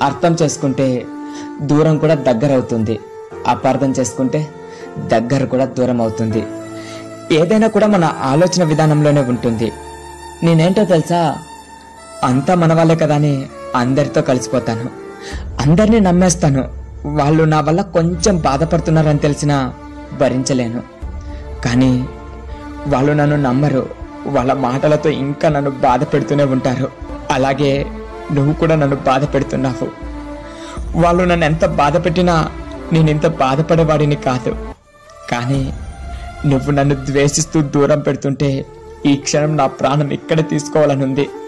అర్థం చేసుకుంటే దూరం కూడా దగ్గర అవుతుంది అపార్థం చేసుకుంటే దగ్గర కూడా దూరం అవుతుంది ఏదైనా కూడా మన ఆలోచన విధానంలోనే ఉంటుంది నేనేంటో తెలుసా అంతా మన వాళ్ళే కదా అని అందరితో కలిసిపోతాను అందరినీ నమ్మేస్తాను వాళ్ళు నా వల్ల కొంచెం బాధపడుతున్నారని తెలిసినా భరించలేను కానీ వాళ్ళు నన్ను నమ్మరు వాళ్ళ మాటలతో ఇంకా నన్ను బాధ పెడుతూనే ఉంటారు అలాగే నువ్వు కూడా నన్ను బాధ పెడుతున్నావు వాళ్ళు నన్ను ఎంత బాధ పెట్టినా నేను ఇంత బాధపడేవాడిని కాదు కానీ నువ్వు నన్ను ద్వేషిస్తూ దూరం పెడుతుంటే ఈ క్షణం నా ప్రాణం ఇక్కడే తీసుకోవాలని ఉంది